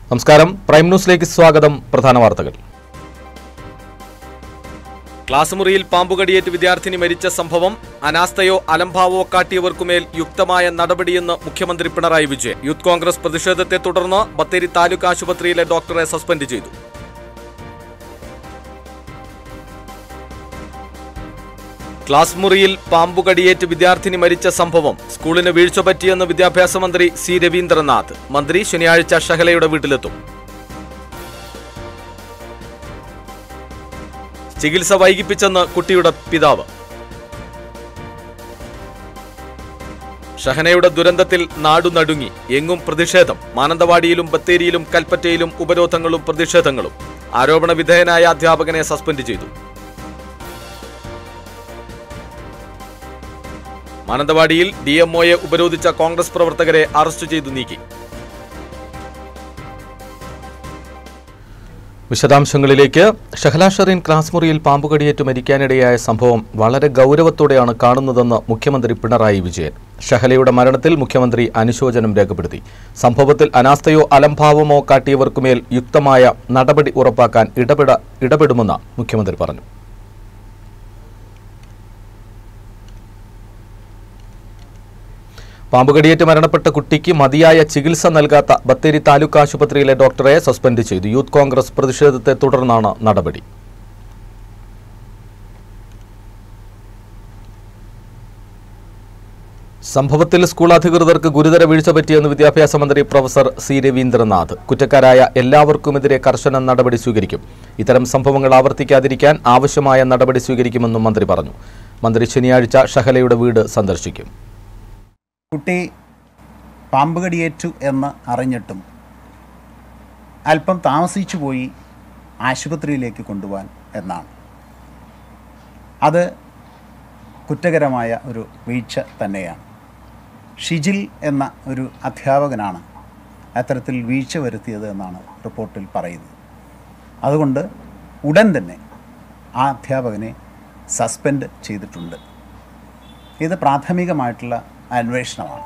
നമസ്കാരം പ്രൈം ന്യൂസിലേക്ക് സ്വാഗതം പ്രധാന വാർത്തകൾ ക്ലാസ് മുറിയിൽ പാമ്പുകടിയേറ്റ് വിദ്യാർത്ഥിനി മരിച്ച സംഭവം അനാസ്ഥയോ അലംഭാവോ കാട്ടിയവർക്കുമേൽ യുക്തമായ നടപടിയെന്ന് മുഖ്യമന്ത്രി പിണറായി വിജയൻ യൂത്ത് കോൺഗ്രസ് പ്രതിഷേധത്തെ തുടർന്ന് ബത്തേരി താലൂക്ക് ആശുപത്രിയിലെ ഡോക്ടറെ സസ്പെൻഡ് ചെയ്തു ക്ലാസ് മുറിയിൽ പാമ്പുകടിയേറ്റ് വിദ്യാർത്ഥിനി മരിച്ച സംഭവം സ്കൂളിന് വീഴ്ച പറ്റിയെന്ന് വിദ്യാഭ്യാസ മന്ത്രി സി രവീന്ദ്രനാഥ് മന്ത്രി ശനിയാഴ്ച ഷഹലയുടെ വീട്ടിലെത്തും ചികിത്സ വൈകിപ്പിച്ചെന്ന് കുട്ടിയുടെ പിതാവ് ഷഹനയുടെ ദുരന്തത്തിൽ നാടു നടുങ്ങി എങ്ങും പ്രതിഷേധം മാനന്തവാടിയിലും ബത്തേരിയിലും കൽപ്പറ്റയിലും ഉപരോധങ്ങളും പ്രതിഷേധങ്ങളും ആരോപണ വിധേയനായ അധ്യാപകനെ സസ്പെൻഡ് ചെയ്തു മാനന്തവാടിയിൽ ഡി എംഒയെ ഉപരോധിച്ച കോൺഗ്രസ് പ്രവർത്തകരെ അറസ്റ്റ് ചെയ്തു നീക്കി വിശദാംശങ്ങളിലേക്ക് ഷഹല ഷെറീൻ ക്ലാസ് മുറിയിൽ പാമ്പുകടിയേറ്റ് മരിക്കാനിടയായ സംഭവം വളരെ ഗൗരവത്തോടെയാണ് കാണുന്നതെന്ന് മുഖ്യമന്ത്രി പിണറായി വിജയൻ ഷഹലയുടെ മരണത്തിൽ മുഖ്യമന്ത്രി അനുശോചനം രേഖപ്പെടുത്തി സംഭവത്തിൽ അനാസ്ഥയോ അലംഭാവമോ കാട്ടിയവർക്കുമേൽ യുക്തമായ നടപടി ഉറപ്പാക്കാൻ ഇടപെട ഇടപെടുമെന്ന് മുഖ്യമന്ത്രി പറഞ്ഞു പാമ്പുകടിയേറ്റ് മരണപ്പെട്ട കുട്ടിക്ക് മതിയായ ചികിത്സ നൽകാത്ത ബത്തേരി താലൂക്ക് ആശുപത്രിയിലെ ഡോക്ടറെ സസ്പെൻഡ് ചെയ്തു യൂത്ത് കോൺഗ്രസ് പ്രതിഷേധത്തെ തുടർന്നാണ് നടപടി സംഭവത്തിൽ സ്കൂൾ അധികൃതർക്ക് ഗുരുതര വീഴ്ച പറ്റിയെന്ന് വിദ്യാഭ്യാസ മന്ത്രി പ്രൊഫസർ സി രവീന്ദ്രനാഥ് കുറ്റക്കാരായ എല്ലാവർക്കുമെതിരെ കർശന നടപടി സ്വീകരിക്കും ഇത്തരം സംഭവങ്ങൾ ആവർത്തിക്കാതിരിക്കാൻ ആവശ്യമായ നടപടി സ്വീകരിക്കുമെന്നും മന്ത്രി പറഞ്ഞു മന്ത്രി ശനിയാഴ്ച ഷഹലയുടെ വീട് സന്ദർശിക്കും കുട്ടി പാമ്പ് കടിയേറ്റു എന്ന് അറിഞ്ഞിട്ടും അല്പം താമസിച്ചു പോയി ആശുപത്രിയിലേക്ക് കൊണ്ടുപോകാൻ എന്നാണ് അത് കുറ്റകരമായ ഒരു വീഴ്ച തന്നെയാണ് ഷിജിൽ എന്ന ഒരു അധ്യാപകനാണ് അത്തരത്തിൽ വീഴ്ച വരുത്തിയത് എന്നാണ് റിപ്പോർട്ടിൽ പറയുന്നത് അതുകൊണ്ട് ഉടൻ തന്നെ ആ അധ്യാപകനെ സസ്പെൻഡ് ചെയ്തിട്ടുണ്ട് ഇത് പ്രാഥമികമായിട്ടുള്ള അന്വേഷണമാണ്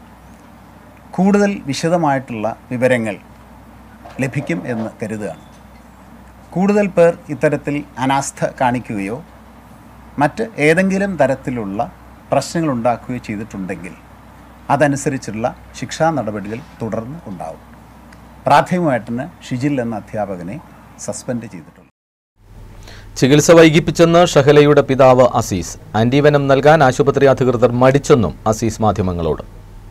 കൂടുതൽ വിശദമായിട്ടുള്ള വിവരങ്ങൾ ലഭിക്കും എന്ന് കരുതുകയാണ് കൂടുതൽ പേർ ഇത്തരത്തിൽ അനാസ്ഥ കാണിക്കുകയോ മറ്റ് ഏതെങ്കിലും തരത്തിലുള്ള പ്രശ്നങ്ങൾ ഉണ്ടാക്കുകയോ ചെയ്തിട്ടുണ്ടെങ്കിൽ അതനുസരിച്ചുള്ള ശിക്ഷാ നടപടികൾ തുടർന്ന് ഉണ്ടാവും പ്രാഥമികമായിട്ട് തന്നെ ഷിജിൽ എന്ന അധ്യാപകനെ സസ്പെൻഡ് ചെയ്തിട്ടുണ്ട് ചികിത്സ വൈകിപ്പിച്ചെന്ന് ഷഹലയുടെ പിതാവ് അസീസ് ആന്റിവെനം നൽകാൻ ആശുപത്രി അധികൃതർ മടിച്ചെന്നും അസീസ് മാധ്യമങ്ങളോട്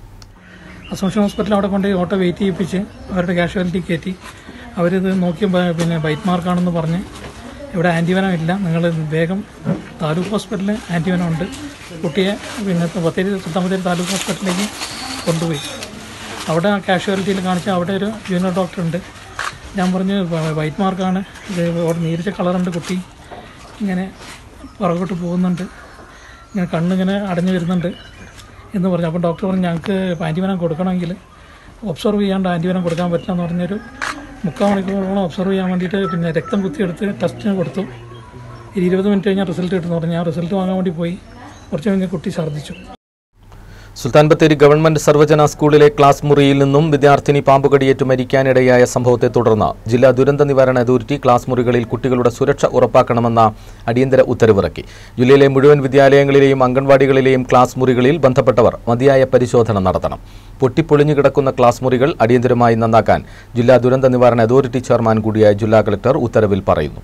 അസോഷൻ ഹോസ്പിറ്റൽ അവിടെ കൊണ്ട് ഓട്ടോ വെയിറ്റ് ചെയ്യിപ്പിച്ച് അവരുടെ കാഷ്വാലിറ്റി കയറ്റി അവരിത് നോക്കിയപ്പോൾ പിന്നെ ബൈറ്റ് മാർക്കാണെന്ന് പറഞ്ഞ് ഇവിടെ ആൻറ്റിവനം ഇല്ല നിങ്ങൾ വേഗം താലൂക്ക് ഹോസ്പിറ്റലിൽ ആൻറ്റിവനം ഉണ്ട് കുട്ടിയെ പിന്നെ ബത്തേരി സുത്തമ്പത്തേരി താലൂക്ക് ഹോസ്പിറ്റലിലേക്ക് കൊണ്ടുപോയി അവിടെ കാഷ്വാലിറ്റിയിൽ കാണിച്ച അവിടെ ഒരു ജൂനിയർ ഡോക്ടർ ഉണ്ട് ഞാൻ പറഞ്ഞു വ- വൈറ്റ് മാർക്കാണ് ഇത് അവിടെ നീരിച്ച കളറുണ്ട് കുട്ടി ഇങ്ങനെ പുറകോട്ട് പോകുന്നുണ്ട് ഇങ്ങനെ കണ്ണിങ്ങനെ അടഞ്ഞു വരുന്നുണ്ട് എന്ന് പറഞ്ഞു അപ്പോൾ ഡോക്ടർ പറഞ്ഞു ഞങ്ങൾക്ക് ആൻറ്റിവനം കൊടുക്കണമെങ്കിൽ ഒബ്സർവ് ചെയ്യാണ്ട് ആൻറ്റിവനം കൊടുക്കാൻ പറ്റില്ല എന്ന് പറഞ്ഞൊരു മുക്കാൽ മണിക്കൂറോളം ഒബ്സർവ് ചെയ്യാൻ വേണ്ടിയിട്ട് പിന്നെ രക്തം കുത്തിയെടുത്ത് ടെസ്റ്റിന് കൊടുത്തു ഒരു ഇരുപത് മിനിറ്റ് കഴിഞ്ഞാൽ റിസൾട്ട് കിട്ടുമെന്ന് പറഞ്ഞു ഞാൻ റിസൾട്ട് വാങ്ങാൻ വേണ്ടി പോയി കുറച്ച് കഴിഞ്ഞ് കുട്ടി ഛർദ്ദിച്ചു സുൽത്താൻ ബത്തേരി ഗവൺമെന്റ് സർവജന സ്കൂളിലെ ക്ലാസ് മുറിയിൽ നിന്നും വിദ്യാർത്ഥിനി പാമ്പുകടിയേറ്റ് മരിക്കാനിടയായ സംഭവത്തെ തുടർന്ന് ജില്ലാ ദുരന്ത നിവാരണ അതോറിറ്റി ക്ലാസ് മുറികളിൽ കുട്ടികളുടെ സുരക്ഷ ഉറപ്പാക്കണമെന്ന അടിയന്തര ഉത്തരവിറക്കി ജില്ലയിലെ മുഴുവൻ വിദ്യാലയങ്ങളിലെയും അംഗൻവാടികളിലെയും ക്ലാസ് മുറികളിൽ ബന്ധപ്പെട്ടവർ മതിയായ പരിശോധന നടത്തണം പൊട്ടിപ്പൊളിഞ്ഞു കിടക്കുന്ന ക്ലാസ് മുറികൾ അടിയന്തരമായി നന്നാക്കാൻ ജില്ലാ ദുരന്ത നിവാരണ അതോറിറ്റി ചെയർമാൻ കൂടിയായ ജില്ലാ കളക്ടർ ഉത്തരവിൽ പറയുന്നു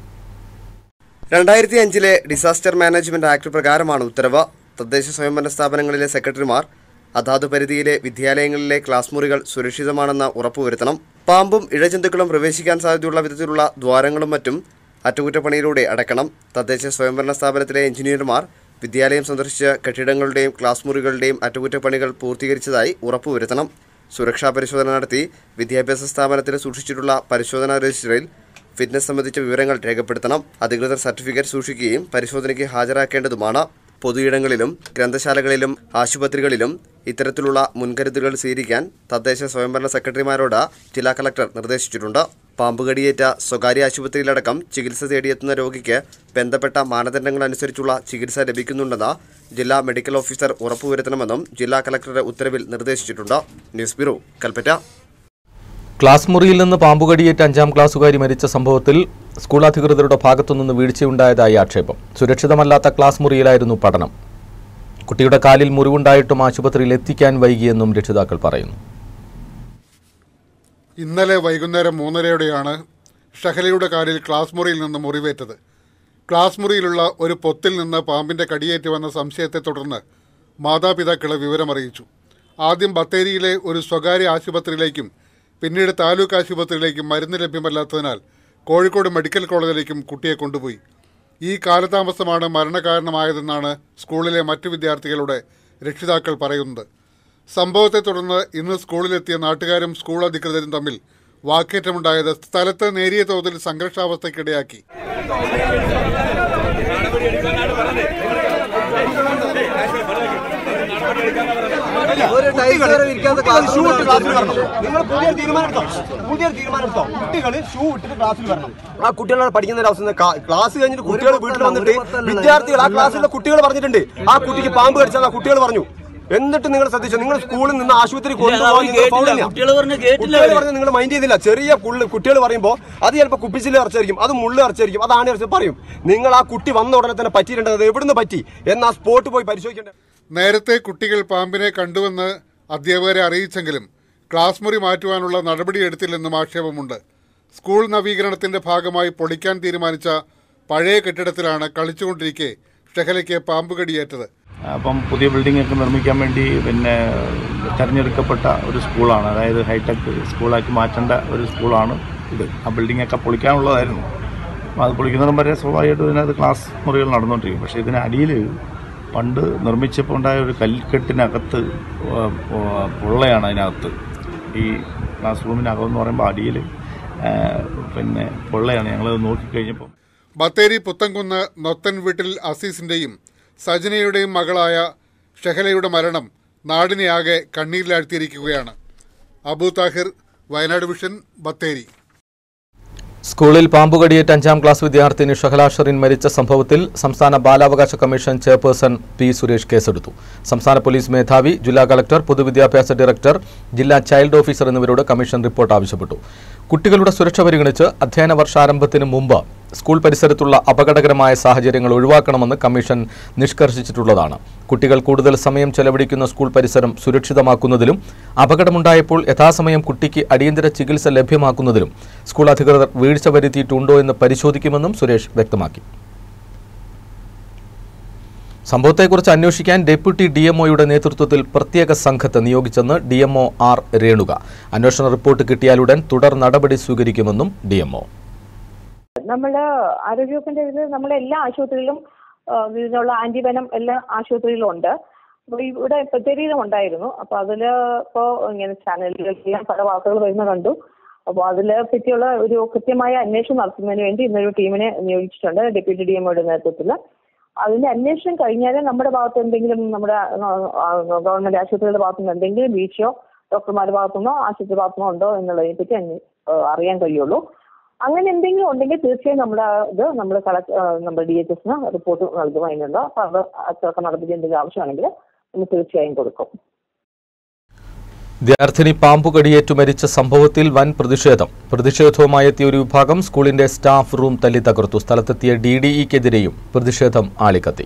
രണ്ടായിരത്തി അഞ്ചിലെ ഡിസാസ്റ്റർ മാനേജ്മെന്റ് ആക്ട് പ്രകാരമാണ് ഉത്തരവ് തദ്ദേശ സ്വയംഭരണ സ്ഥാപനങ്ങളിലെ സെക്രട്ടറിമാർ അതാതു പരിധിയിലെ വിദ്യാലയങ്ങളിലെ ക്ലാസ് മുറികൾ സുരക്ഷിതമാണെന്ന് ഉറപ്പുവരുത്തണം പാമ്പും ഇഴജന്തുക്കളും പ്രവേശിക്കാൻ സാധ്യതയുള്ള വിധത്തിലുള്ള ദ്വാരങ്ങളും മറ്റും അറ്റകുറ്റപ്പണിയിലൂടെ അടക്കണം തദ്ദേശ സ്വയംഭരണ സ്ഥാപനത്തിലെ എഞ്ചിനീയർമാർ വിദ്യാലയം സന്ദർശിച്ച് കെട്ടിടങ്ങളുടെയും ക്ലാസ് മുറികളുടെയും അറ്റകുറ്റപ്പണികൾ പൂർത്തീകരിച്ചതായി ഉറപ്പുവരുത്തണം സുരക്ഷാ പരിശോധന നടത്തി വിദ്യാഭ്യാസ സ്ഥാപനത്തിൽ സൂക്ഷിച്ചിട്ടുള്ള പരിശോധനാ രജിസ്റ്ററിൽ ഫിറ്റ്നസ് സംബന്ധിച്ച വിവരങ്ങൾ രേഖപ്പെടുത്തണം അധികൃതർ സർട്ടിഫിക്കറ്റ് സൂക്ഷിക്കുകയും പരിശോധനയ്ക്ക് ഹാജരാക്കേണ്ടതുമാണ് പൊതുയിടങ്ങളിലും ഗ്രന്ഥശാലകളിലും ആശുപത്രികളിലും ഇത്തരത്തിലുള്ള മുൻകരുതലുകൾ സ്വീകരിക്കാൻ തദ്ദേശ സ്വയംഭരണ സെക്രട്ടറിമാരോട് ജില്ലാ കളക്ടർ നിർദ്ദേശിച്ചിട്ടുണ്ട് പാമ്പുകടിയേറ്റ സ്വകാര്യ ആശുപത്രിയിലടക്കം ചികിത്സ തേടിയെത്തുന്ന രോഗിക്ക് ബന്ധപ്പെട്ട മാനദണ്ഡങ്ങൾ അനുസരിച്ചുള്ള ചികിത്സ ലഭിക്കുന്നുണ്ടെന്ന് ജില്ലാ മെഡിക്കൽ ഓഫീസർ ഉറപ്പുവരുത്തണമെന്നും ജില്ലാ കളക്ടറുടെ ഉത്തരവിൽ നിർദ്ദേശിച്ചിട്ടുണ്ട് ന്യൂസ് ബ്യൂറോ കൽപ്പറ്റ ക്ലാസ് മുറിയിൽ നിന്ന് പാമ്പുകടിയേറ്റ് അഞ്ചാം ക്ലാസ്സുകാരി മരിച്ച സംഭവത്തിൽ സ്കൂൾ അധികൃതരുടെ ഭാഗത്തുനിന്ന് വീഴ്ചയുണ്ടായതായി ആക്ഷേപം സുരക്ഷിതമല്ലാത്ത ക്ലാസ് മുറിയിലായിരുന്നു പഠനം കുട്ടിയുടെ കാലിൽ മുറിവുണ്ടായിട്ടും ആശുപത്രിയിൽ എത്തിക്കാൻ വൈകിയെന്നും രക്ഷിതാക്കൾ പറയുന്നു ഇന്നലെ വൈകുന്നേരം മൂന്നരയോടെയാണ് ഷഹലയുടെ കാലിൽ ക്ലാസ് മുറിയിൽ നിന്ന് മുറിവേറ്റത് ക്ലാസ് മുറിയിലുള്ള ഒരു പൊത്തിൽ നിന്ന് പാമ്പിന്റെ കടിയേറ്റ് വന്ന സംശയത്തെ തുടർന്ന് മാതാപിതാക്കളെ വിവരമറിയിച്ചു ആദ്യം ബത്തേരിയിലെ ഒരു സ്വകാര്യ ആശുപത്രിയിലേക്കും പിന്നീട് താലൂക്ക് ആശുപത്രിയിലേക്കും മരുന്ന് ലഭ്യമല്ലാത്തതിനാൽ കോഴിക്കോട് മെഡിക്കൽ കോളേജിലേക്കും കുട്ടിയെ കൊണ്ടുപോയി ഈ കാലതാമസമാണ് മരണകാരണമായതെന്നാണ് സ്കൂളിലെ മറ്റു വിദ്യാർത്ഥികളുടെ രക്ഷിതാക്കൾ പറയുന്നത് സംഭവത്തെ തുടർന്ന് ഇന്ന് സ്കൂളിലെത്തിയ നാട്ടുകാരും സ്കൂൾ അധികൃതരും തമ്മിൽ വാക്കേറ്റമുണ്ടായത് സ്ഥലത്ത് നേരിയ തോതിൽ സംഘർഷാവസ്ഥയ്ക്കിടയാക്കി ഒരു ടൈൽസ് വരെ വിരിക്കാത്ത ക്ലാസ് ഷൂ ഇട്ട് ക്ലാസ്സിൽ വരണം നിങ്ങൾ പുതിയൊരു തീരുമാനം എടുത്തോ പുതിയൊരു തീരുമാനം എടുത്തോ കുട്ടികൾ ഷൂ ഇട്ടിട്ട് ക്ലാസ്സിൽ വരണം ആ കുട്ടികളാണ് പഠിക്കുന്ന ഒരു അവസ്ഥ ക്ലാസ് കഴിഞ്ഞിട്ട് കുട്ടികൾ വീട്ടിൽ വന്നിട്ട് വിദ്യാർത്ഥികൾ ആ ക്ലാസ്സിലെ കുട്ടികൾ പറഞ്ഞിട്ടുണ്ട് ആ കുട്ടിക്ക് പാമ്പ് കടിച്ചാൽ കുട്ടികൾ പറഞ്ഞു എന്നിട്ട് നിങ്ങൾ ശ്രദ്ധിച്ചു നിങ്ങൾ സ്കൂളിൽ നിന്ന് ആശുപത്രി കൊണ്ടുപോകാൻ നിങ്ങൾ foul തന്നെയാ. കുട്ടികൾ പറഞ്ഞ് നിങ്ങൾ മൈൻഡ് ചെയ്തില്ല ചെറിയ കുട്ടികൾ പറയുമ്പോൾ അത് ചിലപ്പോൾ കുപ്പിച്ചില് ഇറച്ചായിരിക്കും അത് മുള്ളു ഇറച്ചായിരിക്കും അതാണ് ഇറച്ചി പറയും നിങ്ങൾ ആ കുട്ടി വന്ന ഉടനെ തന്നെ പറ്റിയിട്ടുണ്ടത് എവിടുന്ന് പറ്റി എന്ന് ആ സ്പോട്ട് പോയി പരിശോധിക്കേണ്ടത് നേരത്തെ കുട്ടികൾ പാമ്പിനെ കണ്ടുവെന്ന് അധ്യാപകരെ അറിയിച്ചെങ്കിലും ക്ലാസ് മുറി മാറ്റുവാനുള്ള നടപടിയെടുത്തില്ലെന്നും ആക്ഷേപമുണ്ട് സ്കൂൾ നവീകരണത്തിന്റെ ഭാഗമായി പൊളിക്കാൻ തീരുമാനിച്ച പഴയ കെട്ടിടത്തിലാണ് കളിച്ചുകൊണ്ടിരിക്കെ ഷെഹലയ്ക്ക് പാമ്പ് കടിയേറ്റത് അപ്പം പുതിയ ബിൽഡിംഗ് ഒക്കെ നിർമ്മിക്കാൻ വേണ്ടി പിന്നെ തിരഞ്ഞെടുക്കപ്പെട്ട ഒരു സ്കൂളാണ് അതായത് ഹൈടെക് സ്കൂളാക്കി മാറ്റേണ്ട ഒരു സ്കൂളാണ് ഇത് ആ ബിൽഡിംഗ് ഒക്കെ പൊളിക്കാനുള്ളതായിരുന്നു അപ്പോൾ അത് പൊളിക്കുന്നിടം വരെ സ്വാഭാവികമായിട്ടും ഇതിനകത്ത് ക്ലാസ് മുറികൾ നടന്നുകൊണ്ടിരിക്കും പക്ഷേ ഇതിന് അടിയിൽ പണ്ട് നിർമ്മിച്ചപ്പോൾ ഉണ്ടായ ഒരു കൽക്കെട്ടിനകത്ത് ആ, ആ, പൊള്ളയാണ് അതിനകത്ത് ഈ ക്ലാസ് റൂമിനകമെന്ന് പറയുമ്പോൾ അടിയിൽ പിന്നെ പൊള്ളയാണ് ഞങ്ങളത് നോക്കിക്കഴിഞ്ഞപ്പോൾ ബത്തേരി പുത്തൻകുന്ന് നൊത്തൻ വീട്ടിൽ അസീസിന്റെയും സജനയുടെയും മകളായ ഷെഹലയുടെ മരണം നാടിനെ ആകെ കണ്ണീരിലാഴ്ത്തിയിരിക്കുകയാണ് അബു താഹിർ വയനാട് വിഷൻ ബത്തേരി സ്കൂളിൽ പാമ്പുകടിയേറ്റ് അഞ്ചാം ക്ലാസ് വിദ്യാർത്ഥിനി ഷഹല ഷെറിൻ മരിച്ച സംഭവത്തിൽ സംസ്ഥാന ബാലാവകാശ കമ്മീഷൻ ചെയർപേഴ്സൺ പി സുരേഷ് കേസെടുത്തു സംസ്ഥാന പോലീസ് മേധാവി ജില്ലാ കളക്ടർ പൊതുവിദ്യാഭ്യാസ ഡയറക്ടർ ജില്ലാ ചൈൽഡ് ഓഫീസർ എന്നിവരോട് കമ്മീഷൻ റിപ്പോർട്ട് ആവശ്യപ്പെട്ടു കുട്ടികളുടെ സുരക്ഷ പരിഗണിച്ച് അധ്യയന വർഷാരംഭത്തിന് മുമ്പ് സ്കൂൾ പരിസരത്തുള്ള അപകടകരമായ സാഹചര്യങ്ങൾ ഒഴിവാക്കണമെന്ന് കമ്മീഷൻ നിഷ്കർഷിച്ചിട്ടുള്ളതാണ് കുട്ടികൾ കൂടുതൽ സമയം ചെലവഴിക്കുന്ന സ്കൂൾ പരിസരം സുരക്ഷിതമാക്കുന്നതിലും അപകടമുണ്ടായപ്പോൾ യഥാസമയം കുട്ടിക്ക് അടിയന്തര ചികിത്സ ലഭ്യമാക്കുന്നതിലും സ്കൂൾ അധികൃതർ വീഴ്ച വരുത്തിയിട്ടുണ്ടോ എന്ന് പരിശോധിക്കുമെന്നും സുരേഷ് വ്യക്തമാക്കി സംഭവത്തെക്കുറിച്ച് അന്വേഷിക്കാൻ ഡെപ്യൂട്ടി ഡി എംഒയുടെ നേതൃത്വത്തിൽ പ്രത്യേക സംഘത്തെ നിയോഗിച്ചെന്ന് ഡി എംഒ ആർ രേണുക അന്വേഷണ റിപ്പോർട്ട് കിട്ടിയാലുടൻ തുടർ നടപടി സ്വീകരിക്കുമെന്നും ഡി എംഒ നമ്മൾ ആരോഗ്യവകുപ്പിന്റെ ഇതിൽ നമ്മുടെ എല്ലാ ആശുപത്രിയിലും ആ, ഇതിനുള്ള ആന്റിവെനം എല്ലാ ആശുപത്രിയിലും ഉണ്ട് അപ്പോൾ ഇവിടെ ബത്തേരിയിലും ഉണ്ടായിരുന്നു അപ്പോൾ അതിൽ ഇപ്പോൾ ഇങ്ങനെ ചാനലുകളിലെല്ലാം പല വാർത്തകൾ വരുന്ന കണ്ടു അപ്പോൾ അതിൽ പറ്റിയുള്ള ഒരു കൃത്യമായ അന്വേഷണം നടത്തുന്നതിന് വേണ്ടി ഇന്നൊരു ടീമിനെ നിയോഗിച്ചിട്ടുണ്ട് ഡെപ്യൂട്ടി ഡി എമ്മയുടെ നേതൃത്വത്തിൽ അതിന്റെ അന്വേഷണം കഴിഞ്ഞാൽ നമ്മുടെ ഭാഗത്ത് എന്തെങ്കിലും നമ്മുടെ ആ, ഗവൺമെന്റ് ആശുപത്രികളുടെ ഭാഗത്തുനിന്ന് എന്തെങ്കിലും വീഴ്ചയോ ഡോക്ടർമാരുടെ ഭാഗത്തുനിന്നോ ആശുപത്രി ഭാഗത്തുനിന്നോ ഉണ്ടോ എന്നുള്ളതിനെ പറ്റി അന്വേ- ആ, അറിയാൻ കഴിയുള്ളൂ അങ്ങനെ എന്തെങ്കിലും ഉണ്ടെങ്കിൽ തീർച്ചയായും നമ്മുടെ ഇത് നമ്മൾ കളക്ട് നമ്മുടെ ഡി എച്ച് എസിന് റിപ്പോർട്ട് നൽകും അതിനുള്ള അപ്പൊ അത് അച്ചടക്ക നടപടി എന്തെങ്കിലും ആവശ്യമാണെങ്കിൽ നമ്മൾ തീർച്ചയായും കൊടുക്കും വിദ്യാർത്ഥിനി പാമ്പുകടിയേറ്റു മരിച്ച സംഭവത്തിൽ വൻ പ്രതിഷേധം പ്രതിഷേധവുമായി എത്തിയ ഒരു വിഭാഗം സ്കൂളിന്റെ സ്റ്റാഫ് റൂം തല്ലി തകർത്തു സ്ഥലത്തെത്തിയ ഡി ഡി ഇക്കെതിരെയും പ്രതിഷേധം ആളിക്കത്തി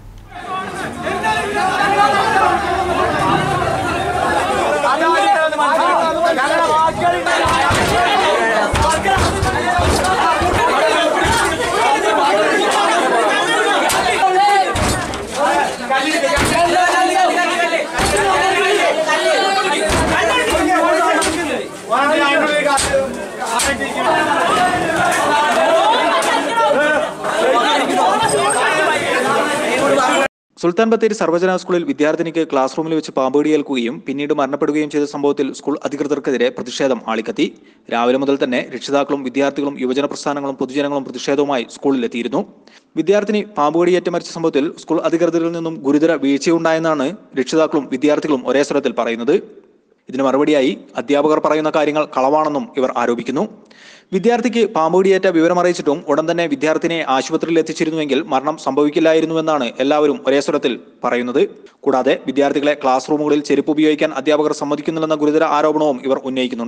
സുൽത്താൻ ബത്തേരി സർവജന സ്കൂളിൽ വിദ്യാർത്ഥിനിക്ക് ക്ലാസ് റൂമിൽ വെച്ച് പാമ്പുകടിയേൽക്കുകയും പിന്നീട് മരണപ്പെടുകയും ചെയ്ത സംഭവത്തിൽ സ്കൂൾ അധികൃതർക്കെതിരെ പ്രതിഷേധം ആളിക്കത്തി രാവിലെ മുതൽ തന്നെ രക്ഷിതാക്കളും വിദ്യാർത്ഥികളും യുവജന പ്രസ്ഥാനങ്ങളും പൊതുജനങ്ങളും പ്രതിഷേധവുമായി സ്കൂളിലെത്തിയിരുന്നു വിദ്യാർത്ഥിനി പാമ്പുകടിയേറ്റ് മരിച്ച സംഭവത്തിൽ സ്കൂൾ അധികൃതരിൽ നിന്നും ഗുരുതര വീഴ്ചയുണ്ടായെന്നാണ് രക്ഷിതാക്കളും വിദ്യാർത്ഥികളും ഒരേ സ്വരത്തിൽ പറയുന്നത് ഇതിന് മറുപടിയായി അധ്യാപകർ പറയുന്ന കാര്യങ്ങൾ കളവാണെന്നും ഇവർ ആരോപിക്കുന്നു വിദ്യാർത്ഥിക്ക് പാമ്പുകടിയേറ്റ വിവരമറിയിച്ചിട്ടും ഉടൻ തന്നെ വിദ്യാർത്ഥിനെ ആശുപത്രിയിൽ എത്തിച്ചിരുന്നുവെങ്കിൽ മരണം സംഭവിക്കില്ലായിരുന്നുവെന്നാണ് എല്ലാവരും ഒരേ സ്വരത്തിൽ പറയുന്നത് കൂടാതെ വിദ്യാർത്ഥികളെ ക്ലാസ് റൂമുകളിൽ ചെരുപ്പ് ഉപയോഗിക്കാൻ അധ്യാപകർ സമ്മതിക്കുന്നില്ലെന്ന ഗുരുതര ആരോപണവും ഇവർ ഉന്നയിക്കുന്നുണ്ട്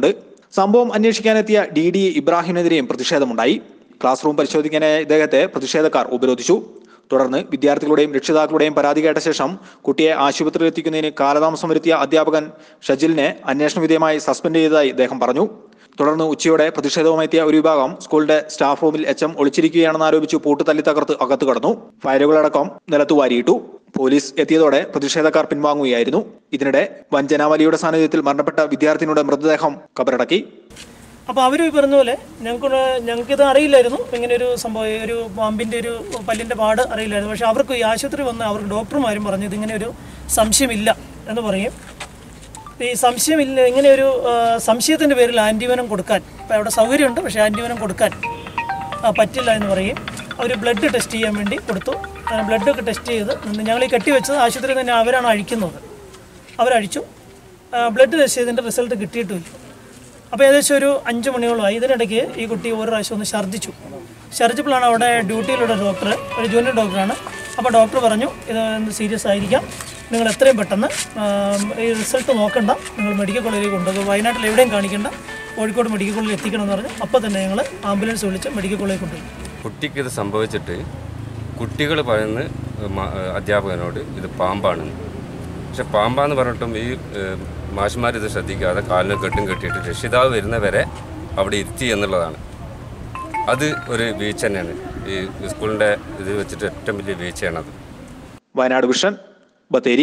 സംഭവം അന്വേഷിക്കാനെത്തിയ ഡി ഡി ഇബ്രാഹിമിനെതിരെയും പ്രതിഷേധമുണ്ടായി ക്ലാസ് റൂം പരിശോധിക്കാനായ ഇദ്ദേഹത്തെ പ്രതിഷേധക്കാർ ഉപരോധിച്ചു തുടർന്ന് വിദ്യാർത്ഥികളുടെയും രക്ഷിതാക്കളുടെയും പരാതി കേട്ട ശേഷം കുട്ടിയെ ആശുപത്രിയിൽ എത്തിക്കുന്നതിന് കാലതാമസം വരുത്തിയ അധ്യാപകൻ ഷജിലിനെ അന്വേഷണ വിധേയമായി സസ്പെൻഡ് ചെയ്തതായി അദ്ദേഹം പറഞ്ഞു തുടർന്ന് ഉച്ചയോടെ പ്രതിഷേധവുമെത്തിയ ഒരു വിഭാഗം സ്കൂളിന്റെ സ്റ്റാഫ് റൂമിൽ എച്ച് എം ഒളിച്ചിരിക്കുകയാണെന്ന് ആരോപിച്ച് പൂട്ട് തല്ലി തകർത്ത് അകത്തു കടന്നു ഫയലുകളടക്കം നിലത്തു വാരിയിട്ടു പോലീസ് എത്തിയതോടെ പ്രതിഷേധക്കാർ പിൻവാങ്ങുകയായിരുന്നു ഇതിനിടെ വഞ്ചനാവലിയുടെ സാന്നിധ്യത്തിൽ മരണപ്പെട്ട വിദ്യാർത്ഥിനിയുടെ മൃതദേഹം കബറടക്കി അപ്പോൾ അവർ പറഞ്ഞ പോലെ ഞങ്ങൾക്ക് ഞങ്ങൾക്കിത് അറിയില്ലായിരുന്നു ഇങ്ങനെ ഒരു സംഭവം ഒരു പാമ്പിൻ്റെ ഒരു പല്ലിൻ്റെ പാട് അറിയില്ലായിരുന്നു പക്ഷേ അവർക്ക് ഈ ആശുപത്രി വന്ന് അവർക്ക് ഡോക്ടർമാരും പറഞ്ഞു ഇതിങ്ങനെ ഒരു സംശയമില്ല എന്ന് പറയും ഈ സംശയമില്ല ഇങ്ങനെ ഒരു സംശയത്തിൻ്റെ പേരിൽ ആൻറ്റിവനം കൊടുക്കാൻ ഇപ്പോൾ അവിടെ സൗകര്യമുണ്ട് പക്ഷേ ആൻറ്റിവനം കൊടുക്കാൻ ആ, പറ്റില്ല എന്ന് പറയും അവർ ബ്ലഡ് ടെസ്റ്റ് ചെയ്യാൻ വേണ്ടി കൊടുത്തു അങ്ങനെ ബ്ലഡൊക്കെ ടെസ്റ്റ് ചെയ്ത് ഞങ്ങൾ ഈ കെട്ടിവെച്ചത് ആശുപത്രിയിൽ തന്നെ അവരാണ് അഴിക്കുന്നത് അവരഴിച്ചു ബ്ലഡ് ടെസ്റ്റ് ചെയ്തതിൻ്റെ റിസൾട്ട് കിട്ടിയിട്ടുമില്ല അപ്പോൾ ഏകദേശം ഒരു അഞ്ച് മണിയോളമായി ഇതിനിടയ്ക്ക് ഈ കുട്ടി ഒരു പ്രാവശ്യം ഒന്ന് ഛർദ്ദിച്ചു ഛർദ്ദിച്ചപ്പോഴാണ് അവിടെ ഡ്യൂട്ടിയിലുള്ള ഡോക്ടർ ഒരു ജൂനിയർ ഡോക്ടറാണ് അപ്പോൾ ഡോക്ടർ പറഞ്ഞു ഇത് സീരിയസ് ആയിരിക്കാം നിങ്ങൾ എത്രയും പെട്ടെന്ന് ആം, ഈ റിസൾട്ട് നോക്കണ്ട നിങ്ങൾ മെഡിക്കൽ കോളേജിലേക്ക് കൊണ്ടുപോകും വയനാട്ടിൽ എവിടെയും കാണിക്കണ്ട കോഴിക്കോട് മെഡിക്കൽ കോളേജിൽ എത്തിക്കണം എന്ന് പറഞ്ഞു അപ്പോൾ തന്നെ ഞങ്ങൾ ആംബുലൻസ് വിളിച്ച് മെഡിക്കൽ കോളേജിൽ കൊണ്ടുപോയി കുട്ടിക്ക് ഇത് സംഭവിച്ചിട്ട് കുട്ടികൾ പറയുന്ന മ- അധ്യാപകനോട് ഇത് പാമ്പാണെന്ന് പക്ഷെ പാമ്പാന്ന് പറഞ്ഞിട്ടും ഈ മാഷുമാർ ഇത് ശ്രദ്ധിക്കാതെ കാലിന് കെട്ടും കെട്ടിയിട്ട് രക്ഷിതാവ് വരുന്നവരെ അവിടെ ഇരുത്തി എന്നുള്ളതാണ് അത് ഒരു വീഴ്ച തന്നെയാണ് ഈ സ്കൂളിൻ്റെ ഇത് വെച്ചിട്ട് ഏറ്റവും വലിയ വീഴ്ചയാണത് വയനാട് വിഷൻ ബത്തേരി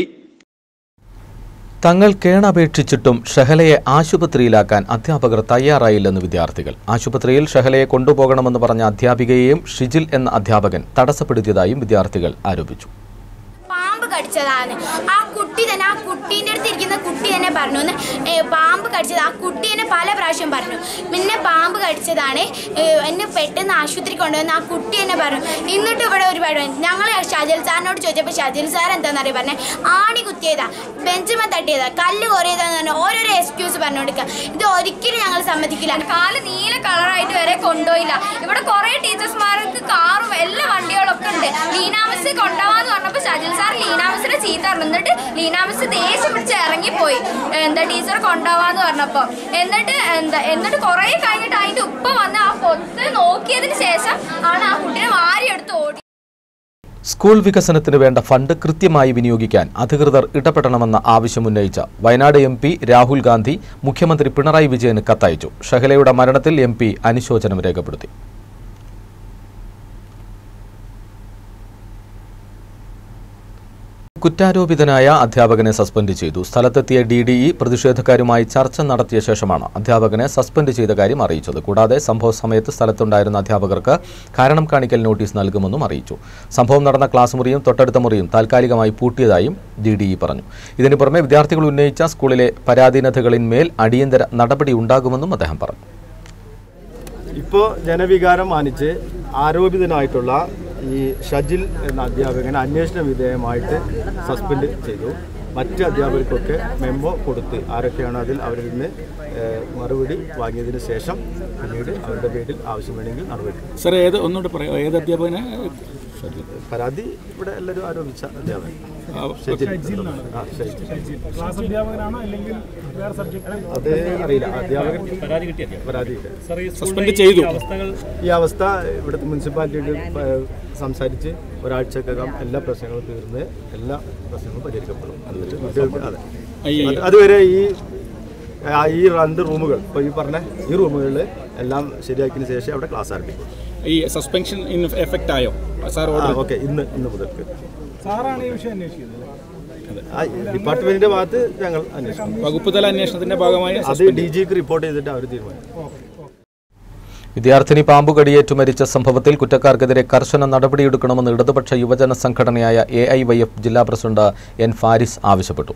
തങ്ങൾ കേണപേക്ഷിച്ചിട്ടും ഷഹലയെ ആശുപത്രിയിലാക്കാൻ അധ്യാപകർ തയ്യാറായില്ലെന്ന് വിദ്യാർത്ഥികൾ ആശുപത്രിയിൽ ഷഹലയെ കൊണ്ടുപോകണമെന്ന് പറഞ്ഞ അധ്യാപികയെയും ഷിജിൽ എന്ന അധ്യാപകൻ തടസ്സപ്പെടുത്തിയതായും വിദ്യാർത്ഥികൾ ആരോപിച്ചു പാമ്പ് കടിച്ചതാണ് ആ കുട്ടി തന്നെ ആ കുട്ടീൻ്റെ അടുത്ത് ഇരിക്കുന്ന കുട്ടി തന്നെ പറഞ്ഞു എന്ന് ഏ, പാമ്പ് കടിച്ചത് ആ കുട്ടി തന്നെ പല പ്രാവശ്യം പറഞ്ഞു പിന്നെ പാമ്പ് കടിച്ചതാണ് ഏ, എന്നെ പെട്ടെന്ന് ആശുപത്രി കൊണ്ടുവന്ന് ആ കുട്ടി തന്നെ പറഞ്ഞു എന്നിട്ട് ഇവിടെ ഒരുപാട് ഞങ്ങൾ ഷജിൽ സാറിനോട് ചോദിച്ചപ്പോൾ ഷജിൽ സാർ എന്താണെന്നറിയ പറഞ്ഞത് ആണി കുത്തിയതാ ബെഞ്ചുമ തട്ടിയതാ കല്ല് കുറയതാന്ന് പറഞ്ഞു ഓരോരോ എക്സ്ക്യൂസ് പറഞ്ഞുകൊടുക്കുക ഇത് ഒരിക്കലും ഞങ്ങൾ സമ്മതിക്കില്ല കാല് നീല കളറായിട്ട് വരെ കൊണ്ടുപോയില്ല ഇവിടെ കുറെ ടീച്ചേഴ്സ്മാർക്ക് കാറും എല്ലാ വണ്ടികളൊക്കെ ഉണ്ട് ലീനാമസ് കൊണ്ടുപോകാന്ന് പറഞ്ഞപ്പോൾ ഷജിൽ സാർ ലീനാമസിനെ ചീത്ത പറഞ്ഞു എന്നിട്ട് ലീനാമസ് ദേഷ്യം പിടിച്ച് ഇറങ്ങിപ്പോയി എന്താ ടീച്ചർ കൊണ്ടുപോകാന്ന് പറഞ്ഞപ്പോ എന്നിട്ട് എന്താ എന്നിട്ട് കുറെ കഴിഞ്ഞിട്ട് അതിന്റെ ഉപ്പ വന്ന് ആ പൊത്ത് നോക്കിയതിന് ശേഷം ആണ് ആ കുട്ടീനെ വാരിയെടുത്ത് ഓടി സ്കൂൾ വികസനത്തിന് വേണ്ട ഫണ്ട് കൃത്യമായി വിനിയോഗിക്കാൻ അധികൃതർ ഇടപെടണമെന്ന ആവശ്യമുന്നയിച്ച വയനാട് എം പി രാഹുൽ ഗാന്ധി മുഖ്യമന്ത്രി പിണറായി വിജയന് കത്തയച്ചു ഷഹലയുടെ മരണത്തിൽ എം പി അനുശോചനം രേഖപ്പെടുത്തി കുറ്റാരോപിതനായ അധ്യാപകനെ സസ്പെൻഡ് ചെയ്തു സ്ഥലത്തെത്തിയ ഡി ഡി ഇ പ്രതിഷേധക്കാരുമായി ചർച്ച നടത്തിയ ശേഷമാണ് അധ്യാപകനെ സസ്പെൻഡ് ചെയ്ത കാര്യം അറിയിച്ചത് കൂടാതെ സംഭവ സമയത്ത് സ്ഥലത്തുണ്ടായിരുന്ന അധ്യാപകർക്ക് കാരണം കാണിക്കൽ നോട്ടീസ് നൽകുമെന്നും അറിയിച്ചു സംഭവം നടന്ന ക്ലാസ് മുറിയും തൊട്ടടുത്ത മുറിയും താൽക്കാലികമായി പൂട്ടിയതായും ഡി ഡി ഇ പറഞ്ഞു ഇതിനു പുറമെ വിദ്യാർത്ഥികൾ ഉന്നയിച്ച സ്കൂളിലെ പരാധീനതകളിന്മേൽ അടിയന്തര നടപടി ഉണ്ടാകുമെന്നും അദ്ദേഹം പറഞ്ഞു ഇപ്പോൾ ജനവികാരം മാനിച്ച് ആരോപിതനായിട്ടുള്ള ഈ ഷജിൽ എന്ന അധ്യാപകനെ അന്വേഷണ വിധേയമായിട്ട് സസ്പെൻഡ് ചെയ്തു മറ്റ് അധ്യാപകർക്കൊക്കെ മെമ്മോ കൊടുത്ത് ആരൊക്കെയാണോ അതിൽ അവരിൽ നിന്ന് ഏഹ്, മറുപടി വാങ്ങിയതിന് ശേഷം പിന്നീട് അവരുടെ പേരിൽ ആവശ്യമുണ്ടെങ്കിൽ നടപടി സാർ ഏത് ഒന്നുകൂടെ പറയാം ഏത് അധ്യാപകനെ പരാതി ഇവിടെ എല്ലാവരും ആരോപിച്ച അധ്യാപകൻ ആ, ഷജിൽ. ഷജിലിനാണ്. ആ, ഷജിൽ. ക്ലാസ് അധ്യാപകനാണോ അല്ലെങ്കിൽ വേറെ സബ്ജക്ട് അത് അറിയില്ല അധ്യാപകൻ പരാതി സസ്പെൻഡ് ചെയ്തു ഈ അവസ്ഥ ഇവിടുത്തെ മുനിസിപ്പാലിറ്റിയിൽ പ- സംസാരിച്ച് ഒരാഴ്ചക്കകം എല്ലാ പ്രശ്നങ്ങളും തീർന്ന് എല്ലാ പ്രശ്നങ്ങളും പരിഹരിക്കപ്പെടും എന്നിട്ട് കുട്ടികൾക്ക് അതെ അയ്യോ. അത് അതുവരെ ഈ ആ, ഈ രണ്ട് റൂമുകൾ ഇപ്പോൾ ഈ പറഞ്ഞ ഈ റൂമുകളിൽ എല്ലാം ശരിയാക്കിയതിന് ശേഷം അവിടെ ക്ലാസ് ആരംഭിക്കും ഈ സസ്പെൻഷൻ ഇൻ എഫക്റ്റ് ആയോ സാർ ഓർഡർ ഓക്കെ ഇന്ന് ഇന്ന് മുതൽക്ക് സാറാണ് ഈ വിഷയം അന്വേഷിക്കുന്നത് ആ ഡിപ്പാർട്ട്മെന്റിന്റെ ഭാഗത്ത് ഞങ്ങൾ അന്വേഷിക്കും വകുപ്പ് തല അന്വേഷണത്തിന്റെ ഭാഗമായി അത് ഡി ജിക്ക് റിപ്പോർട്ട് ചെയ്തിട്ട് അവർ തീരുമാനിക്കും വിദ്യാർത്ഥിനി പാമ്പു കടിയേറ്റു മരിച്ച സംഭവത്തിൽ കുറ്റക്കാർക്കെതിരെ കർശന നടപടിയെടുക്കണമെന്ന് ഇടതുപക്ഷ യുവജന സംഘടനയായ എ ഐ വൈ എഫ് ജില്ലാ പ്രസിഡന്റ് എൻ ഫാരിസ് ആവശ്യപ്പെട്ടു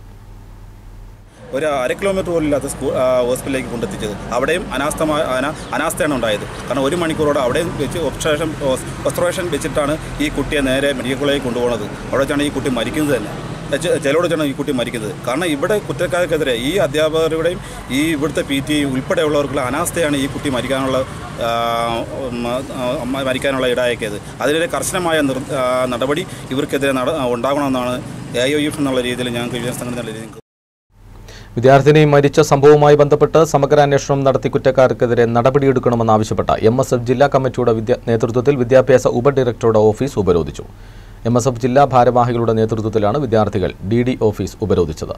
ഒരു അര കിലോമീറ്റർ പോലും ഇല്ലാത്ത സ്കൂൾ ആ, ഹോസ്പിറ്റലിലേക്ക് കൊണ്ടെത്തിച്ചത് അവിടെയും അനാസ്ഥമായ അന- അനാസ്ഥയാണ് ഉണ്ടായത് കാരണം ഒരു മണിക്കൂറോടെ അവിടെയും വെച്ച് ഒബ്സർവേഷൻ ഒബ്സർവേഷൻ വെച്ചിട്ടാണ് ഈ കുട്ടിയെ നേരെ മെഡിക്കൽ കോളേജിൽ കൊണ്ടുപോകുന്നത് അവിടെ വെച്ചാണ് ഈ കുട്ടി മരിക്കുന്നത് തന്നെ ചെ- ചിലരോട് വെച്ചാണ് ഈ കുട്ടി മരിക്കുന്നത് കാരണം ഇവിടെ കുറ്റക്കാർക്കെതിരെ ഈ അധ്യാപകരുടെയും ഈ ഇവിടുത്തെ പി ടി ഉൾപ്പെടെയുള്ളവർക്കുള്ള അനാസ്ഥയാണ് ഈ കുട്ടി മരിക്കാനുള്ള ആ, ഉം, ആ, മരിക്കാനുള്ള ഇടയാക്കിയത് അതിനെതിരെ കർശനമായ നിർ ആ, നടപടി ഇവർക്കെതിരെ നട ഉണ്ടാകണമെന്നാണ് എ ഐ എഫ് എന്നുള്ള രീതിയിൽ ഞങ്ങൾക്ക് യുവജന സംഘടന എന്നുള്ള രീതിയിൽ വിദ്യാർത്ഥിനി മരിച്ച സംഭവവുമായി ബന്ധപ്പെട്ട് സമഗ്രാന്വേഷണം നടത്തി കുറ്റക്കാർക്കെതിരെ നടപടിയെടുക്കണമെന്നാവശ്യപ്പെട്ട എം എസ് എഫ് ജില്ലാ കമ്മിറ്റിയുടെ വിദ്യ നേതൃത്വത്തിൽ വിദ്യാഭ്യാസ ഉപഡയറക്ടറുടെ ഓഫീസ് ഉപരോധിച്ചു എം എസ് എഫ് ജില്ലാ ഭാരവാഹികളുടെ നേതൃത്വത്തിലാണ് വിദ്യാർത്ഥികൾ ഡി ഡി ഓഫീസ് ഉപരോധിച്ചത്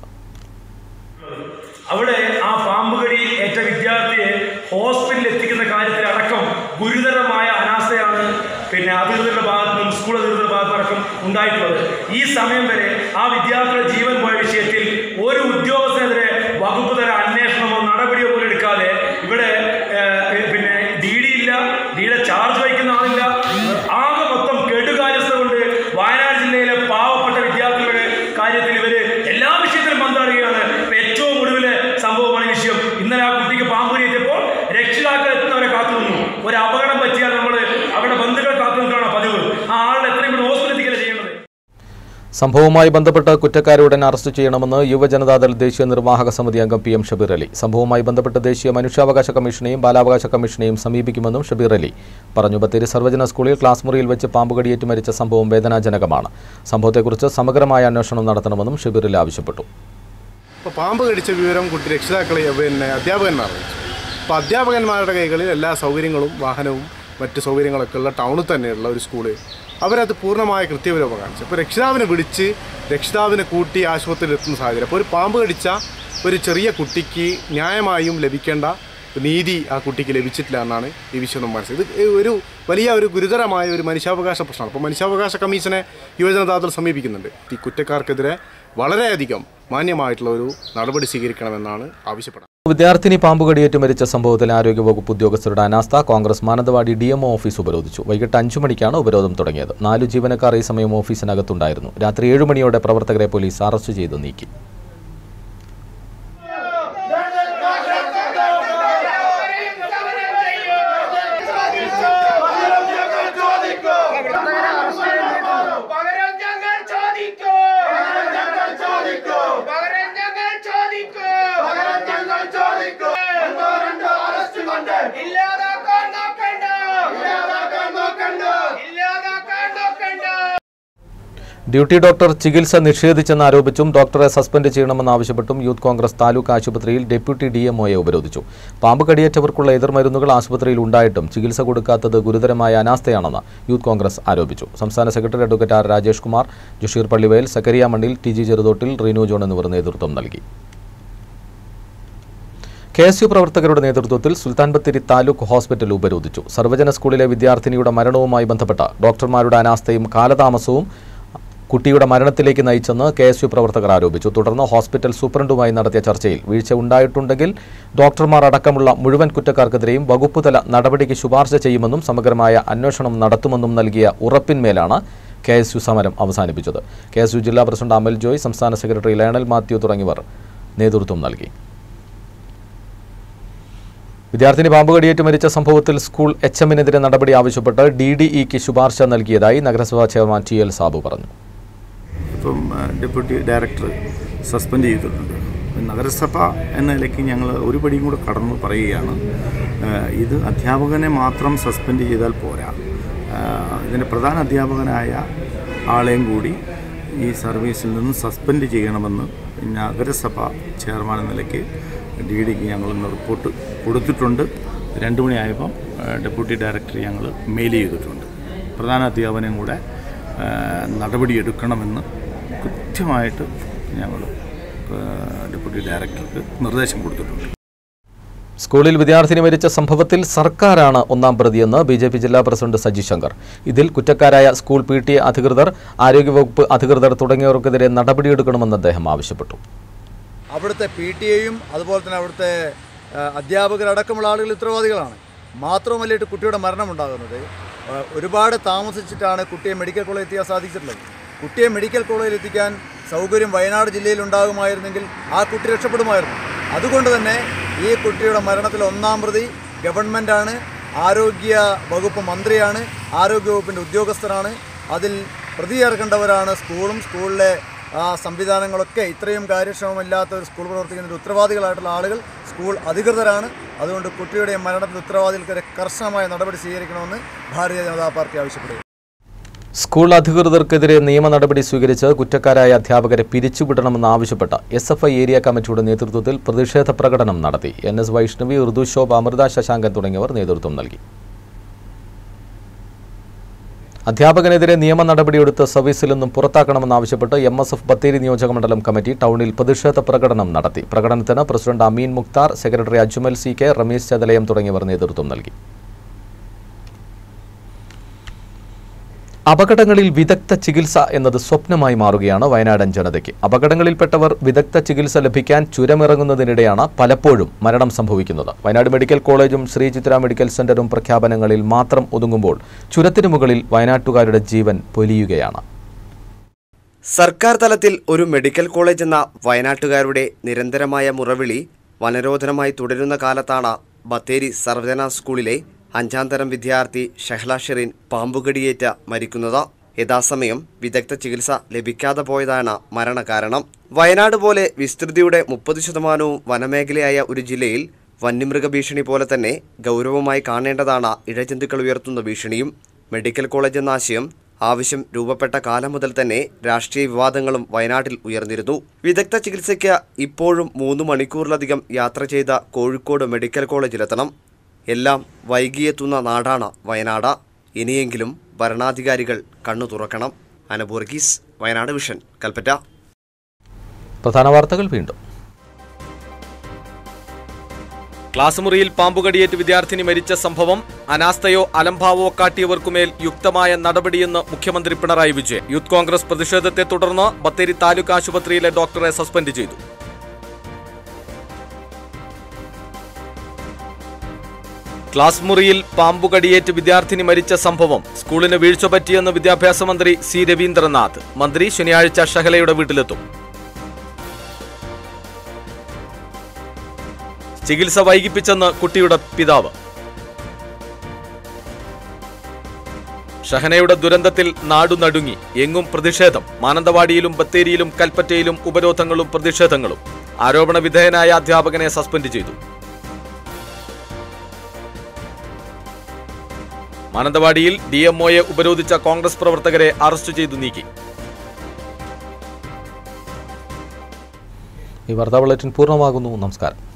അവിടെ ആ പാമ്പുകടി ഏറ്റ വിദ്യാർത്ഥിയെ ഹോസ്പിറ്റലിൽ എത്തിക്കുന്ന കാര്യത്തിൽ അടക്കം ഗുരുതരമായ അനാസ്ഥയാണ് പിന്നെ അധികൃതരുടെ ഭാഗത്തു നിന്നും സ്കൂൾ അധികൃതരുടെ ഭാഗത്തു അടക്കം ഉണ്ടായിട്ടുള്ളത് ഈ സമയം വരെ ആ വിദ്യാർത്ഥിയുടെ ജീവൻ പോയ വിഷയത്തിൽ ഒരു ഉദ്യോഗസ്ഥനെതിരെ വകുപ്പ് തല അന്വേഷണമോ നടപടിയോ പോലും എടുക്കാതെ ഇവിടെ ഏഹ്, പിന്നെ ഡി ഡി ഇല്ല ഡിയുടെ ചാർജ് വഹിക്കുന്ന ആളില്ല ആകെ മൊത്തം കെടുകാര്യസ്ഥ കൊണ്ട് വയനാട് ജില്ലയിലെ പാവപ്പെട്ട വിദ്യാർത്ഥികളുടെ കാര്യത്തിൽ ഇവര് എല്ലാ വിഷയത്തിലും പന്താടുകയാണ് ഇപ്പൊ ഏറ്റവും ഒടുവിലെ സംഭവമാണ് ഈ വിഷയം ഇന്നലെ ആ കുട്ടിക്ക് പാമ്പ് കടിയേറ്റപ്പോൾ രക്ഷിതാക്കൾ എത്തുന്നവരെ കാത്തു നിന്നു ഒരു അപകടം പറ്റിയാൽ നമ്മൾ അവരുടെ ബന്ധുക്കളെ കാത്തു നിൽക്കുകയാണ് പതിവ് ആ ആളെ എത്രയും കൂടി ഹോസ്പിറ്റലിൽ എത്തിക്കുകയാണ് ചെയ്യേണ്ടത് സംഭവവുമായി ബന്ധപ്പെട്ട് കുറ്റക്കാരെ ഉടൻ അറസ്റ്റ് ചെയ്യണമെന്ന് യുവജനതാദൾ ദേശീയ നിർവാഹക സമിതി അംഗം പി എം ഷബീർ അലി സംഭവവുമായി ബന്ധപ്പെട്ട് ദേശീയ മനുഷ്യാവകാശ കമ്മീഷനെയും ബാലാവകാശ കമ്മീഷനെയും സമീപിക്കുമെന്നും ഷബീർ അലി പറഞ്ഞു ബത്തേരി സർവജന സ്കൂളിൽ ക്ലാസ് മുറിയിൽ വെച്ച് പാമ്പ് കടിയേറ്റ് മരിച്ച സംഭവം വേദനാജനകമാണ് സംഭവത്തെക്കുറിച്ച് സമഗ്രമായ അന്വേഷണം നടത്തണമെന്നും ഷബീർ അലി ആവശ്യപ്പെട്ടു ഇപ്പോൾ പാമ്പ് കടിച്ച വിവരം കുട്ടി രക്ഷിതാക്കളെ പിന്നെ അധ്യാപകന്മാർ അറിയിച്ചു അപ്പോൾ അധ്യാപകന്മാരുടെ കൈകളിൽ എല്ലാ സൗകര്യങ്ങളും വാഹനവും മറ്റ് സൗകര്യങ്ങളൊക്കെ ഉള്ള ടൗണിൽ തന്നെയുള്ള ഒരു സ്കൂള് അവരത് പൂർണ്ണമായ കൃത്യവിലോപം കാണിച്ചു അപ്പോൾ രക്ഷിതാവിനെ വിളിച്ച് രക്ഷിതാവിനെ കൂട്ടി ആശുപത്രിയിൽ എത്തുന്ന സാഹചര്യം അപ്പോൾ ഒരു പാമ്പ് കടിച്ച ഒരു ചെറിയ കുട്ടിക്ക് ന്യായമായും ലഭിക്കേണ്ട നീതി ആ കുട്ടിക്ക് ലഭിച്ചിട്ടില്ല എന്നാണ് ഈ വിഷയം നമ്മൾ മനസ്സിലായത് ഇത് ഒരു വലിയ ഒരു ഗുരുതരമായ ഒരു മനുഷ്യാവകാശ പ്രശ്നമാണ് അപ്പോൾ മനുഷ്യാവകാശ കമ്മീഷനെ യുവജനതാദൾ സമീപിക്കുന്നുണ്ട് ഈ കുറ്റക്കാർക്കെതിരെ വളരെയധികം മാന്യമായിട്ടുള്ള ഒരു നടപടി സ്വീകരിക്കണമെന്നാണ് ആവശ്യപ്പെടുന്നത് വിദ്യാർത്ഥിനി പാമ്പ് കടിയേറ്റ് മരിച്ച സംഭവത്തിൽ ആരോഗ്യവകുപ്പ് ഉദ്യോഗസ്ഥരുടെ അനാസ്ഥ Congress Mananthavady D MO office ഉപരോധിച്ചു വൈകിട്ട് അഞ്ചു മണിക്കാണ് ഉപരോധം തുടങ്ങിയത് നാലു ജീവനക്കാർ ഈ സമയം ഓഫീസിനകത്തുണ്ടായിരുന്നു രാത്രി ഏഴ് മണിയോടെ പ്രവർത്തകരെ പോലീസ് അറസ്റ്റ് ചെയ്ത് നീക്കി ഡ്യൂട്ടി ഡോക്ടർ ചികിത്സ നിഷേധിച്ചെന്ന് ആരോപിച്ചും ഡോക്ടറെ സസ്പെൻഡ് ചെയ്യണമെന്നാവശ്യപ്പെട്ടും യൂത്ത് കോൺഗ്രസ് താലൂക്ക് ആശുപത്രിയിൽ ഡെപ്യൂട്ടി ഡി എംഒയെ ഉപരോധിച്ചു പാമ്പ് കടിയേറ്റവർക്കുള്ള എതിർമരുന്നുകൾ ആശുപത്രിയിൽ ഉണ്ടായിട്ടും ചികിത്സ കൊടുക്കാത്തത് ഗുരുതരമായ അനാസ്ഥയാണെന്ന് യൂത്ത് കോൺഗ്രസ് ആരോപിച്ചു സംസ്ഥാന secretary advocate R Rajesh Kumar Jasheer Pallivayal Sakkariya Mannil T G Cheruthottil Reenu John എന്നിവർ നേതൃത്വം നൽകി കെ എസ് യു പ്രവർത്തകരുടെ നേതൃത്വത്തിൽ സുൽത്താൻ ബത്തേരി താലൂക്ക് ഹോസ്പിറ്റൽ ഉപരോധിച്ചു സർവജന സ്കൂളിലെ വിദ്യാർത്ഥിനിയുടെ മരണവുമായി ബന്ധപ്പെട്ട ഡോക്ടർമാരുടെ അനാസ്ഥയും കാലതാമസവും കുട്ടിയുടെ മരണത്തിലേക്ക് നയിച്ചെന്ന് കെ എസ് യു പ്രവർത്തകർ ആരോപിച്ചു തുടർന്ന് ഹോസ്പിറ്റൽ സൂപ്രണ്ടുമായി നടത്തിയ ചർച്ചയിൽ വീഴ്ച ഉണ്ടായിട്ടുണ്ടെങ്കിൽ ഡോക്ടർമാർ അടക്കമുള്ള മുഴുവൻ കുറ്റക്കാർക്കെതിരെയും വകുപ്പുതല നടപടിക്ക് ശുപാർശ ചെയ്യുമെന്നും സമഗ്രമായ അന്വേഷണം നടത്തുമെന്നും നൽകിയ ഉറപ്പിന്മേലാണ് കെ എസ് യു സമരം അവസാനിപ്പിച്ചത് കെ എസ് യു ജില്ലാ പ്രസിഡന്റ് അമൽ ജോയ് സംസ്ഥാന സെക്രട്ടറി ലയണൽ മാത്യു തുടങ്ങിയവർ നേതൃത്വം നൽകി വിദ്യാർത്ഥിനി പാമ്പ് കടിയേറ്റ് മരിച്ച സംഭവത്തിൽ സ്കൂൾ എച്ച് എമ്മിനെതിരെ നടപടി ആവശ്യപ്പെട്ട് ഡി ഡി ഇക്ക് ശുപാർശ നൽകിയതായി നഗരസഭാ ചെയർമാൻ ടി എൽ സാബു പറഞ്ഞു ഇപ്പം ആ, ഡെപ്യൂട്ടി ഡയറക്ടർ സസ്പെൻഡ് ചെയ്തിട്ടുണ്ട് നഗരസഭ എന്ന നിലയ്ക്ക് ഞങ്ങൾ ഒരു പടിയും കൂടെ കടന്നു പറയുകയാണ് ആ, ഇത് അധ്യാപകനെ മാത്രം സസ്പെൻഡ് ചെയ്താൽ പോരാ ആ, ഇതിൻ്റെ പ്രധാന അധ്യാപകനായ ആളെയും കൂടി ഈ സർവീസിൽ നിന്ന് സസ്പെൻഡ് ചെയ്യണമെന്ന് നഗരസഭ ചെയർമാൻ എന്ന നിലയ്ക്ക് ഡി ഡിക്ക് ഞങ്ങൾ ഇന്ന് റിപ്പോർട്ട് കൊടുത്തിട്ടുണ്ട് രണ്ട് മണിയായപ്പം ആ, ഡെപ്യൂട്ടി ഡയറക്ടർ ഞങ്ങൾ മെയിൽ ചെയ്തിട്ടുണ്ട് പ്രധാന അധ്യാപനം കൂടെ ആ, നടപടിയെടുക്കണമെന്ന് കൃത്യമായിട്ട് ഞങ്ങൾ ആ, ഡെപ്യൂട്ടി ഡയറക്ടർക്ക് നിർദ്ദേശം കൊടുത്തിട്ടുണ്ട് സ്കൂളിൽ വിദ്യാർത്ഥിനി മരിച്ച സംഭവത്തിൽ സർക്കാരാണ് ഒന്നാം പ്രതിയെന്ന് ബി ജെ പി ജില്ലാ പ്രസിഡന്റ് സജി ശങ്കർ ഇതിൽ കുറ്റക്കാരായ സ്കൂൾ പി ടി എ അധികൃതർ ആരോഗ്യവകുപ്പ് അധികൃതർ തുടങ്ങിയവർക്കെതിരെ നടപടിയെടുക്കണമെന്ന് അദ്ദേഹം ആവശ്യപ്പെട്ടു അവിടുത്തെ പി ടി എയും അതുപോലെ തന്നെ അവിടുത്തെ ആ, അധ്യാപകരടക്കമുള്ള ആളുകൾ ഉത്തരവാദികളാണ് മാത്രവുമല്ല കുട്ടിയുടെ മരണമുണ്ടാകുന്നത് ആ, ഒരുപാട് താമസിച്ചിട്ടാണ് കുട്ടിയെ മെഡിക്കൽ കോളേജിൽ എത്തിക്കാൻ സാധിച്ചിട്ടുള്ളത് കുട്ടിയെ മെഡിക്കൽ കോളേജിൽ എത്തിക്കാൻ സൗകര്യം വയനാട് ജില്ലയിൽ ഉണ്ടാകുമായിരുന്നെങ്കിൽ ആ കുട്ടി രക്ഷപ്പെടുമായിരുന്നു അതുകൊണ്ട് തന്നെ ഈ കുട്ടിയുടെ മരണത്തിൽ ഒന്നാം പ്രതി ഗവൺമെൻറ്റാണ് ആരോഗ്യ വകുപ്പ് മന്ത്രിയാണ് ആരോഗ്യ വകുപ്പിൻ്റെ ഉദ്യോഗസ്ഥരാണ് അതിൽ പ്രതി ചേർക്കേണ്ടവരാണ് സ്കൂളും സ്കൂളിലെ ആ സംവിധാനങ്ങളൊക്കെ ഇത്രയും കാര്യക്ഷമമല്ലാത്ത ഒരു സ്കൂൾ പ്രവർത്തിക്കുന്നതിൻ്റെ ഉത്തരവാദികളായിട്ടുള്ള ആളുകൾ സ്കൂൾ അധികൃതരാണ് അതുകൊണ്ട് കുട്ടിയുടെ മരണത്തിൽ ഉത്തരവാദികൾക്കെതിരെ കർശനമായ നടപടി സ്വീകരിക്കണമെന്ന് ഭാരതീയ ജനതാ പാർട്ടി ആവശ്യപ്പെടുന്നു സ്കൂൾ അധികൃതർക്കെതിരെ നിയമ നടപടി സ്വീകരിച്ച് കുറ്റക്കാരായ അധ്യാപകരെ പിരിച്ചുവിടണമെന്നാവശ്യപ്പെട്ട് എസ് എഫ് ഐ ഏരിയ കമ്മിറ്റിയുടെ നേതൃത്വത്തിൽ പ്രതിഷേധ പ്രകടനം നടത്തി എൻ എസ് വൈഷ്ണവി ഋതു ശോഭ അമൃത ശശാങ്കൻ തുടങ്ങിയവർ നേതൃത്വം നൽകി അധ്യാപകനെതിരെ നിയമ നടപടിയെടുത്ത് സർവീസിൽ നിന്നും പുറത്താക്കണമെന്നാവശ്യപ്പെട്ട് എം എസ് എഫ് ബത്തേരി നിയോജകമണ്ഡലം കമ്മിറ്റി ടൗണിൽ പ്രതിഷേധ പ്രകടനം നടത്തി പ്രകടനത്തിന് president Ameen Mukhtar secretary Ajmal C K Rameez Chathalayam തുടങ്ങിയവർ നേതൃത്വം നൽകി അപകടങ്ങളിൽ വിദഗ്ധ ചികിത്സ എന്നത് സ്വപ്നമായി മാറുകയാണ് വയനാടൻ ജനതയ്ക്ക് അപകടങ്ങളിൽപ്പെട്ടവർ വിദഗ്ധ ചികിത്സ ലഭിക്കാൻ ചുരമിറങ്ങുന്നതിനിടെയാണ് പലപ്പോഴും മരണം സംഭവിക്കുന്നത് വയനാട് മെഡിക്കൽ കോളേജും ശ്രീചിത്ര മെഡിക്കൽ സെന്ററും പ്രഖ്യാപനങ്ങളിൽ മാത്രം ഒതുങ്ങുമ്പോൾ ചുരത്തിനു മുകളിൽ വയനാട്ടുകാരുടെ ജീവൻ പൊലിയുകയാണ് സർക്കാർ തലത്തിൽ ഒരു മെഡിക്കൽ കോളേജ് എന്ന വയനാട്ടുകാരുടെ നിരന്തരമായ മുറവിളി വനരോധനമായി തുടരുന്ന കാലത്താണ് ബത്തേരി സർവജന സ്കൂളിലെ അഞ്ചാം തരം വിദ്യാർത്ഥി ഷഹ്ല ഷെറിൻ പാമ്പുകടിയേറ്റ് മരിക്കുന്നത് യഥാസമയം വിദഗ്ധ ചികിത്സ ലഭിക്കാതെ പോയതാണ് മരണകാരണം വയനാട് പോലെ വിസ്തൃതിയുടെ മുപ്പത് ശതമാനവും വനമേഖലയായ ഒരു ജില്ലയിൽ വന്യമൃഗ ഭീഷണി പോലെ തന്നെ ഗൗരവമായി കാണേണ്ടതാണ് ഇഴജന്തുക്കൾ ഉയർത്തുന്ന ഭീഷണിയും മെഡിക്കൽ കോളേജ് എന്ന ആശയം ആവശ്യം രൂപപ്പെട്ട കാലം മുതൽ തന്നെ രാഷ്ട്രീയ വിവാദങ്ങളും വയനാട്ടിൽ ഉയർന്നിരുന്നു വിദഗ്ധ ചികിത്സയ്ക്ക് ഇപ്പോഴും മൂന്ന് മണിക്കൂറിലധികം യാത്ര ചെയ്ത കോഴിക്കോട് മെഡിക്കൽ കോളേജിലെത്തണം എല്ലാം വൈകിയെത്തുന്ന നാടാണ് വയനാട് ഇനിയെങ്കിലും ഭരണാധികാരികൾ കണ്ണു തുറക്കണം അനബൂർഗീസ് വയനാട് വിഷൻ കൽപ്പറ്റ പ്രധാന വാർത്തകൾ വീണ്ടും ക്ലാസ് മുറിയിൽ പാമ്പുകടിയേറ്റ് വിദ്യാർത്ഥിനി മരിച്ച സംഭവം അനാസ്ഥയോ അലംഭാവോ കാട്ടിയവർക്കുമേൽ യുക്തമായ നടപടിയെന്ന് മുഖ്യമന്ത്രി പിണറായി വിജയൻ യൂത്ത് കോൺഗ്രസ് പ്രതിഷേധത്തെ തുടർന്ന് ബത്തേരി താലൂക്ക് ആശുപത്രിയിലെ ഡോക്ടറെ സസ്പെൻഡ് ചെയ്തു ക്ലാസ് മുറിയിൽ പാമ്പുകടിയേറ്റ് വിദ്യാർത്ഥിനി മരിച്ച സംഭവം സ്കൂളിന് വീഴ്ച പറ്റിയെന്ന് വിദ്യാഭ്യാസ മന്ത്രി സി രവീന്ദ്രനാഥ് മന്ത്രി ശനിയാഴ്ച ഷഹലയുടെ വീട്ടിലെത്തും ചികിത്സ വൈകിപ്പിച്ചെന്ന് കുട്ടിയുടെ പിതാവ് ഷഹനയുടെ ദുരന്തത്തിൽ നാടു നടുങ്ങി എങ്ങും പ്രതിഷേധം മാനന്തവാടിയിലും ബത്തേരിയിലും കൽപ്പറ്റയിലും ഉപരോധങ്ങളും പ്രതിഷേധങ്ങളും ആരോപണ വിധേയനായ അധ്യാപകനെ സസ്പെൻഡ് ചെയ്തു മാനന്തവാടിയിൽ ഡി എംഒയെ ഉപരോധിച്ച കോൺഗ്രസ് പ്രവർത്തകരെ അറസ്റ്റ് ചെയ്തു നീക്കി ഈ വാർത്താ ബുള്ളറ്റിൻ പൂർണ്ണമാകുന്നു നമസ്കാരം